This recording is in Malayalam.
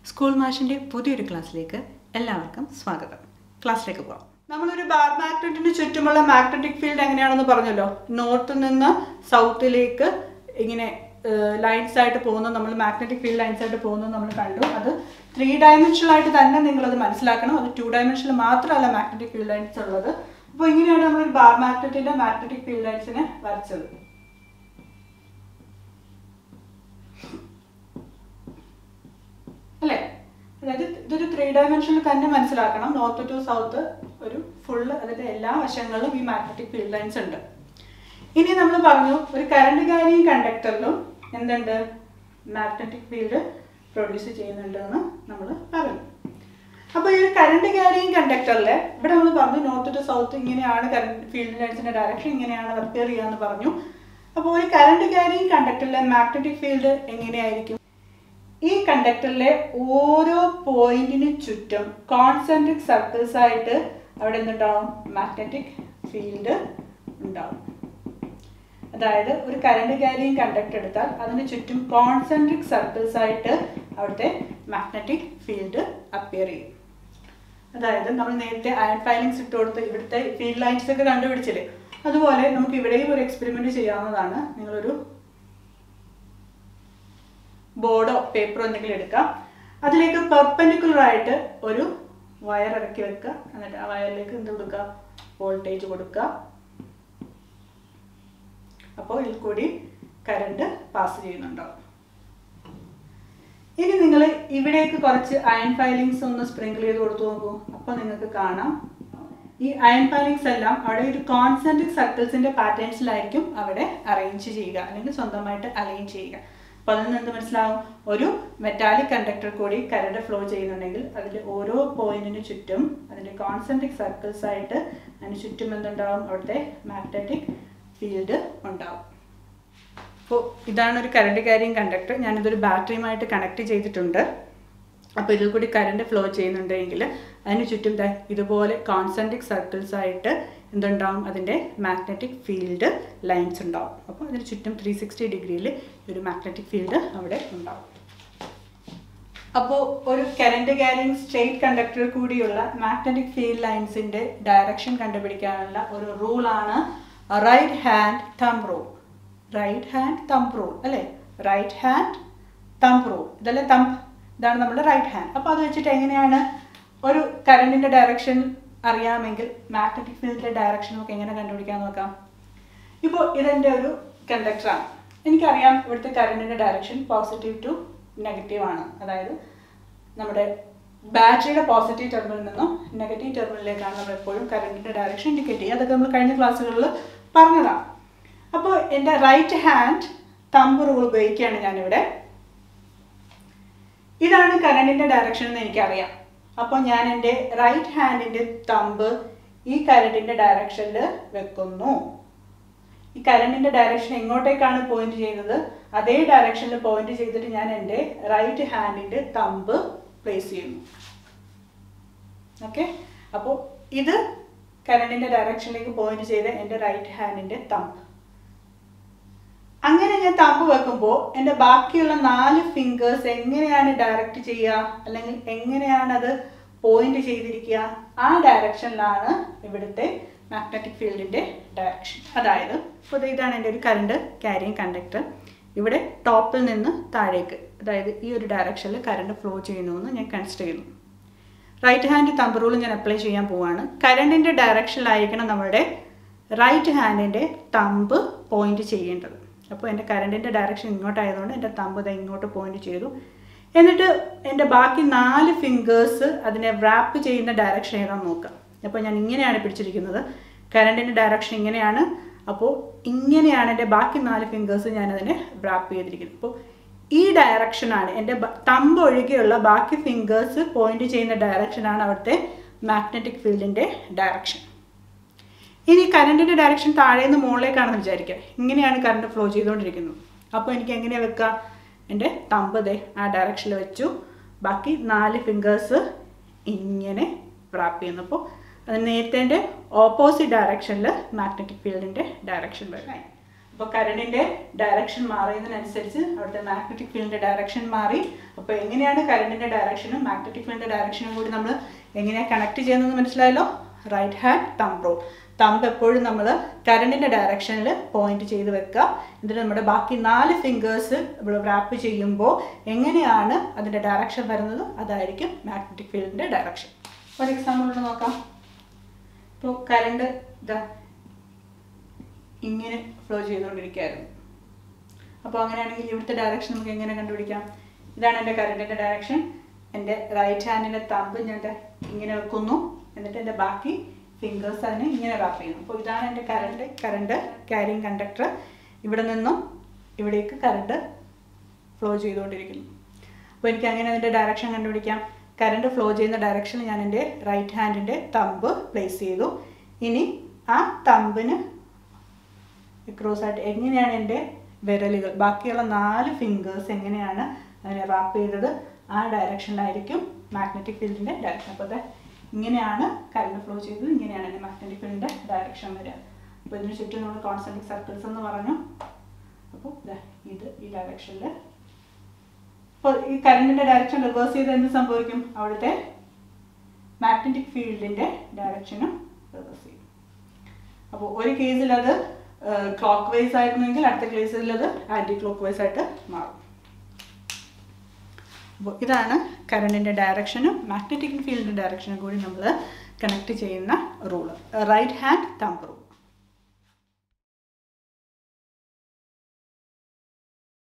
സ്കൂൾ മാഷിൻ്റെ പുതിയൊരു ക്ലാസ്സിലേക്ക് എല്ലാവർക്കും സ്വാഗതം ക്ലാസ്സിലേക്ക് പോകാം നമ്മളൊരു ബാർ മാഗ്നറ്റിന് ചുറ്റുമുള്ള മാഗ്നറ്റിക് ഫീൽഡ് എങ്ങനെയാണെന്ന് പറഞ്ഞല്ലോ നോർത്തിൽ നിന്ന് സൗത്തിലേക്ക് ഇങ്ങനെ ലൈൻസ് ആയിട്ട് പോകുന്നു നമ്മൾ മാഗ്നറ്റിക് ഫീൽഡ് ലൈൻസ് ആയിട്ട് പോകുന്നു നമ്മൾ കണ്ടു അത് ത്രീ ഡയമെൻഷണൽ ആയിട്ട് തന്നെ നിങ്ങളത് മനസ്സിലാക്കണം അത് ടു ഡയമെൻഷനിൽ മാത്രമല്ല മാഗ്നറ്റിക് ഫീൽഡ് ലൈൻസ് ഉള്ളത് അപ്പോൾ ഇങ്ങനെയാണ് നമ്മൾ ബാർ മാഗ്നറ്റിന്റെ മാഗ്നറ്റിക് ഫീൽഡ് ലൈൻസിനെ വരച്ചത് അല്ലേ അതായത് ഇതൊരു ത്രീ ഡയമെൻഷനിൽ തന്നെ മനസ്സിലാക്കണം നോർത്ത് ടു സൗത്ത് ഒരു ഫുള്ള് അതിന്റെ എല്ലാ വശങ്ങളിലും ഈ മാഗ്നറ്റിക് ഫീൽഡ് ലൈൻസ് ഉണ്ട് ഇനി നമ്മൾ പറഞ്ഞു ഒരു കറണ്ട് കാരിയും കണ്ടക്ടറിലും എന്തുണ്ട് മാഗ്നറ്റിക് ഫീൽഡ് പ്രൊഡ്യൂസ് ചെയ്യുന്നുണ്ട് എന്ന് നമ്മൾ പറഞ്ഞു അപ്പോൾ ഈ ഒരു കറണ്ട് ക്യാരിയും കണ്ടക്ടറിൽ ഇവിടെ നമ്മൾ പറഞ്ഞു നോർത്ത് ടു സൗത്ത് ഇങ്ങനെയാണ് കറണ്ട് ഫീൽഡ് ലൈൻസിന്റെ ഡയറക്ഷൻ ഇങ്ങനെയാണ് അപ്പിയർ ചെയ്യാന്ന് പറഞ്ഞു അപ്പോൾ ഒരു കറണ്ട് ക്യാരിയും കണ്ടക്ടറിലെ മാഗ്നറ്റിക് ഫീൽഡ് എങ്ങനെയായിരിക്കും ഈ കണ്ടക്ടറിലെ ഓരോ പോയിന്റിന് ചുറ്റും കോൺസെൻട്രിക് സർക്കിൾസ് ആയിട്ട് അവിടെ എന്തുണ്ടാവും മാഗ്നറ്റിക് ഫീൽഡ് ഉണ്ടാവും അതായത് ഒരു കറണ്ട് ക്യാരിയും കണ്ടക്ടർ എടുത്താൽ അതിന് ചുറ്റും കോൺസെൻട്രിക് സർക്കിൾസ് ആയിട്ട് അവിടുത്തെ മാഗ്നറ്റിക് ഫീൽഡ് അപ്പിയർ ചെയ്യും അതായത് നമ്മൾ നേരത്തെ അയൺ ഫൈലിങ്സ് ഇട്ട് കൊടുത്ത് ഇവിടുത്തെ ഫീൽഡ് ലൈൻസ് ഒക്കെ കണ്ടുപിടിച്ചില്ലേ അതുപോലെ നമുക്ക് ഇവിടെയും ഒരു എക്സ്പെരിമെന്റ് ചെയ്യാവുന്നതാണ് നിങ്ങളൊരു ബോർഡോ പേപ്പറോ എന്തെങ്കിലും എടുക്കാം അതിലേക്ക് പെർപെൻഡിക്കുലർ ആയിട്ട് ഒരു വയർ ഇറക്കി വെക്കുക എന്നിട്ട് ആ വയറിലേക്ക് എന്ത് കൊടുക്കുക വോൾട്ടേജ് കൊടുക്കുക അപ്പോൾ ഇതിൽ കൂടി കറണ്ട് പാസ് ചെയ്യുന്നുണ്ടാവും ഇനി നിങ്ങൾ ഇവിടേക്ക് കുറച്ച് അയൺ ഫയലിങ്സ് ഒന്ന് സ്പ്രിങ്കിൾ ചെയ്ത് കൊടുത്തു നോക്കൂ അപ്പോൾ നിങ്ങൾക്ക് കാണാം ഈ അയൺ ഫയലിങ്സ് എല്ലാം അവിടെ ഒരു കോൺസെൻട്രിക് സർക്കിൾസിന്റെ പാറ്റേൺസിലായിരിക്കും അവിടെ അറേഞ്ച് ചെയ്യുക അല്ലെങ്കിൽ സ്വന്തമായിട്ട് അലൈൻ ചെയ്യുക അപ്പോൾ അതിൽ നിന്ന് എന്ത് മനസ്സിലാവും ഒരു മെറ്റാലിക് കണ്ടക്ടർ കൂടി കറണ്ട് ഫ്ലോ ചെയ്യുന്നുണ്ടെങ്കിൽ അതിൽ ഓരോ പോയിന്റിന് ചുറ്റും അതിൻ്റെ കോൺസെൻട്രിക് സർക്കിൾസ് ആയിട്ട് അതിന് ചുറ്റും എന്തുണ്ടാവും അവിടുത്തെ മാഗ്നറ്റിക് ഫീൽഡ് ഉണ്ടാവും അപ്പോൾ ഇതാണ് ഒരു കറണ്ട് ക്യാരിങ് കണ്ടക്ടർ ഞാനിതൊരു ബാറ്ററിയുമായിട്ട് കണക്ട് ചെയ്തിട്ടുണ്ട് അപ്പോൾ ഇതിൽ കൂടി കറണ്ട് ഫ്ലോ ചെയ്യുന്നുണ്ടെങ്കിൽ അതിന് ചുറ്റും ദാ ഇതുപോലെ കോൺസെൻട്രിക് സർക്കിൾസ് ആയിട്ട് എന്തുണ്ടാവും അതിൻ്റെ മാഗ്നറ്റിക് ഫീൽഡ് ലൈൻസ് ഉണ്ടാവും അപ്പോൾ അതിന് ചുറ്റും ത്രീ സിക്സ്റ്റി ഡിഗ്രിയിൽ ഒരു മാഗ്നറ്റിക് ഫീൽഡ് അവിടെ ഉണ്ടാവും അപ്പോൾ ഒരു കറണ്ട് ക്യാരിങ് സ്ട്രെയിറ്റ് കണ്ടക്ടർ കൂടിയുള്ള മാഗ്നറ്റിക് ഫീൽഡ് ലൈൻസിൻ്റെ ഡയറക്ഷൻ കണ്ടുപിടിക്കാനുള്ള ഒരു റൂളാണ് right hand thumb rule right hand thumb rule അല്ലേ റൈറ്റ് ഹാൻഡ് തംപ് റൂൾ ഇതല്ലേ തംപ് ഇതാണ് നമ്മുടെ റൈറ്റ് ഹാൻഡ് അപ്പോൾ അത് വെച്ചിട്ട് എങ്ങനെയാണ് ഒരു കറണ്ടിൻ്റെ ഡയറക്ഷൻ അറിയാമെങ്കിൽ മാഗ്നറ്റിക് ഫീൽഡിൻ്റെ ഡയറക്ഷൻ നമുക്ക് എങ്ങനെ കണ്ടുപിടിക്കാൻ നോക്കാം ഇപ്പോൾ ഇതെൻ്റെ ഒരു കണ്ടക്ടറാണ് എനിക്കറിയാം ഇവിടുത്തെ കറണ്ടിൻ്റെ ഡയറക്ഷൻ പോസിറ്റീവ് ടു നെഗറ്റീവ് ആണ് അതായത് നമ്മുടെ ബാറ്ററിയുടെ പോസിറ്റീവ് ടെർമിനലിൽ നിന്നും നെഗറ്റീവ് ടെർമിനലിലേക്കാണ് നമ്മൾ എപ്പോഴും കറണ്ടിൻ്റെ ഡയറക്ഷൻ ഇൻഡിക്കേറ്റ് ചെയ്യുക അതൊക്കെ നമ്മൾ കഴിഞ്ഞ ക്ലാസ്സുകളിൽ പറഞ്ഞതാണ് അപ്പോൾ എൻ്റെ റൈറ്റ് ഹാൻഡ് തമ്പ് റൂൾ ഉപയോഗിക്കുകയാണ് ഞാനിവിടെ ഇതാണ് കറണ്ടിൻ്റെ ഡയറക്ഷൻ എന്ന് എനിക്കറിയാം അപ്പോൾ ഞാൻ എൻ്റെ റൈറ്റ് ഹാൻഡിൻ്റെ തമ്പ് ഈ കറണ്ടിൻ്റെ ഡയറക്ഷനിൽ വെക്കുന്നു ഈ കറണ്ടിൻ്റെ ഡയറക്ഷൻ എങ്ങോട്ടേക്കാണ് പോയിന്റ് ചെയ്യുന്നത് അതേ ഡയറക്ഷനിൽ പോയിന്റ് ചെയ്തിട്ട് ഞാൻ എൻ്റെ റൈറ്റ് ഹാൻഡിൻ്റെ തമ്പ് പ്ലേസ് ചെയ്യുന്നു ഓക്കെ അപ്പോൾ ഇത് കറണ്ടിൻ്റെ ഡയറക്ഷനിലേക്ക് പോയിന്റ് ചെയ്ത് എൻ്റെ റൈറ്റ് ഹാൻഡിൻ്റെ തമ്പ് അങ്ങനെ ഞാൻ തമ്പ് വെക്കുമ്പോൾ എൻ്റെ ബാക്കിയുള്ള നാല് ഫിംഗേഴ്സ് എങ്ങനെയാണ് ഡയറക്റ്റ് ചെയ്യുക അല്ലെങ്കിൽ എങ്ങനെയാണ് അത് പോയിന്റ് ചെയ്തിരിക്കുക ആ ഡയറക്ഷനിലാണ് ഇവിടുത്തെ മാഗ്നറ്റിക് ഫീൽഡിൻ്റെ ഡയറക്ഷൻ അതായത് ഇപ്പോൾ ഇതാണ് എൻ്റെ ഒരു കറണ്ട് ക്യാരിങ് കണ്ടക്ടർ ഇവിടെ ടോപ്പിൽ നിന്ന് താഴേക്ക് അതായത് ഈ ഒരു ഡയറക്ഷനിൽ കറണ്ട് ഫ്ലോ ചെയ്യുന്നു ഞാൻ കൺസിഡർ ചെയ്യുന്നു റൈറ്റ് ഹാൻഡ് തമ്പ് റൂൾ ഞാൻ അപ്ലൈ ചെയ്യാൻ പോവാണ് കറണ്ടിൻ്റെ ഡയറക്ഷനിലായിരിക്കണം നമ്മുടെ റൈറ്റ് ഹാൻഡിൻ്റെ തമ്പ് പോയിന്റ് ചെയ്യേണ്ടത് അപ്പോൾ എൻ്റെ കറണ്ടിൻ്റെ ഡയറക്ഷൻ ഇങ്ങോട്ടായതുകൊണ്ട് എൻ്റെ തമ്പ് ഇത് ഇങ്ങോട്ട് പോയിന്റ് ചെയ്തു എന്നിട്ട് എൻ്റെ ബാക്കി നാല് ഫിംഗേഴ്സ് അതിനെ റാപ്പ് ചെയ്യുന്ന ഡയറക്ഷൻ ഏതാണെന്ന് നോക്കാം അപ്പോൾ ഞാൻ ഇങ്ങനെയാണ് പിടിച്ചിരിക്കുന്നത് കറണ്ടിൻ്റെ ഡയറക്ഷൻ ഇങ്ങനെയാണ് അപ്പോൾ ഇങ്ങനെയാണ് എൻ്റെ ബാക്കി നാല് ഫിംഗേഴ്സ് ഞാനതിനെ റാപ്പ് ചെയ്തിരിക്കുന്നത് അപ്പോൾ ഈ ഡയറക്ഷനാണ് എൻ്റെ തമ്പ് ഒഴികെയുള്ള ബാക്കി ഫിംഗേഴ്സ് പോയിന്റ് ചെയ്യുന്ന ഡയറക്ഷനാണ് അവിടുത്തെ മാഗ്നറ്റിക് ഫീൽഡിൻ്റെ ഡയറക്ഷൻ ഇനി കറണ്ടിൻ്റെ ഡയറക്ഷൻ താഴെ നിന്ന് മുകളിലേക്കാണെന്ന് വിചാരിക്കുക ഇങ്ങനെയാണ് കറണ്ട് ഫ്ലോ ചെയ്തുകൊണ്ടിരിക്കുന്നത് അപ്പോൾ എനിക്ക് എങ്ങനെയാണ് വെക്കുക എൻ്റെ തമ്പ് ദേ ആ ഡയറക്ഷനിൽ വെച്ചു ബാക്കി നാല് ഫിംഗേഴ്സ് ഇങ്ങനെ റാപ്പ് ചെയ്യുന്നു അപ്പോൾ അത് നേരത്തെ ഓപ്പോസിറ്റ് ഡയറക്ഷനിൽ മാഗ്നറ്റിക് ഫീൽഡിൻ്റെ ഡയറക്ഷൻ വരും അപ്പോൾ കരണ്ടിൻ്റെ ഡയറക്ഷൻ മാറിയതിനനുസരിച്ച് അവിടുത്തെ മാഗ്നറ്റിക് ഫീൽഡിൻ്റെ ഡയറക്ഷൻ മാറി അപ്പോൾ എങ്ങനെയാണ് കരണ്ടിൻ്റെ ഡയറക്ഷനും മാഗ്നറ്റിക് ഫീൽഡിൻ്റെ ഡയറക്ഷനും കൂടി നമ്മൾ എങ്ങനെയാണ് കണക്ട് ചെയ്യുന്നത് മനസ്സിലായല്ലോ right hand thumb rule thumb എപ്പോഴും നമ്മൾ കരണ്ടിൻ്റെ ഡയറക്ഷനിൽ പോയിന്റ് ചെയ്ത് വെക്കുക എന്നിട്ട് നമ്മുടെ ബാക്കി നാല് ഫിംഗേഴ്സ് നമ്മൾ റാപ്പ് ചെയ്യുമ്പോൾ എങ്ങനെയാണ് അതിൻ്റെ ഡയറക്ഷൻ വരുന്നത് അതായിരിക്കും മാഗ്നറ്റിക് ഫീൽഡിൻ്റെ ഡയറക്ഷൻ ഒരു എക്സാമ്പിൾ നോക്കാം ഇപ്പോൾ കരണ്ട് ഇതാ ഇങ്ങനെ ഫ്ലോ ചെയ്തുകൊണ്ടിരിക്കുകയായിരുന്നു അപ്പോൾ അങ്ങനെയാണെങ്കിൽ ഇവിടുത്തെ ഡയറക്ഷൻ നമുക്ക് എങ്ങനെ കണ്ടുപിടിക്കാം ഇതാണ് എൻ്റെ കരണ്ടിൻ്റെ ഡയറക്ഷൻ എൻ്റെ റൈറ്റ് ഹാൻഡിൻ്റെ തമ്പ് ഞാൻ ദേ ഇങ്ങനെ വെക്കുന്നു എന്നിട്ട് എൻ്റെ ബാക്കി ഫിംഗേഴ്സ് അതിനെ ഇങ്ങനെ റാപ്പ് ചെയ്യുന്നു അപ്പോൾ ഇതാണ് എൻ്റെ കറണ്ട് കറണ്ട് ക്യാരിങ് കണ്ടക്ടർ ഇവിടെ നിന്നും ഇവിടേക്ക് കറണ്ട് ഫ്ലോ ചെയ്തുകൊണ്ടിരിക്കുന്നു അപ്പോൾ എനിക്ക് അങ്ങനെ അതിൻ്റെ ഡയറക്ഷൻ കണ്ടുപിടിക്കാം കറണ്ട് ഫ്ലോ ചെയ്യുന്ന ഡയറക്ഷനിൽ ഞാൻ എൻ്റെ റൈറ്റ് ഹാൻഡിൻ്റെ തമ്പ് പ്ലേസ് ചെയ്തു ഇനി ആ തമ്പിന് ക്രോസ് ആയിട്ട് എങ്ങനെയാണ് എൻ്റെ വിരലുകൾ ബാക്കിയുള്ള നാല് ഫിംഗേഴ്സ് എങ്ങനെയാണ് അതിനെ റാപ്പ് ചെയ്തത് ആ ഡയറക്ഷനിലായിരിക്കും മാഗ്നറ്റിക് ഫീൽഡിൻ്റെ ഡയറക്ഷൻ അപ്പോൾ അത് ഇങ്ങനെയാണ് കറണ്ട് ഫ്ലോ ചെയ്തത് ഇങ്ങനെയാണ് എൻ്റെ മാഗ്നറ്റിക് ഫീൽഡിൻ്റെ ഡയറക്ഷൻ വരിക അപ്പോൾ ഇതിന് ചുറ്റും നമ്മൾ കോൺസെൻട്രിക് സർക്കിൾസ് എന്ന് പറഞ്ഞു അപ്പോൾ ദാ ഇത് ഈ ഡയറക്ഷനിൽ അപ്പോൾ ഈ കറണ്ടിൻ്റെ ഡയറക്ഷൻ റിവേഴ്സ് ചെയ്ത് എന്ത് സംഭവിക്കും അവിടുത്തെ മാഗ്നറ്റിക് ഫീൽഡിൻ്റെ ഡയറക്ഷനും റിവേഴ്സ് ചെയ്യും അപ്പോൾ ഒരു കേസിൽ അത് ക്ലോക്ക് വൈസ് ആയിരുന്നെങ്കിൽ അടുത്ത കേസിൽ അത് ആൻറ്റി ക്ലോക്ക് വൈസ് ആയിട്ട് മാറും അപ്പോൾ ഇതാണ് കറണ്ടിൻ്റെ ഡയറക്ഷനും മാഗ്നറ്റിക് ഫീൽഡിൻ്റെ ഡയറക്ഷനും കൂടി നമ്മൾ കണക്ട് ചെയ്യുന്ന rule right hand thumb rule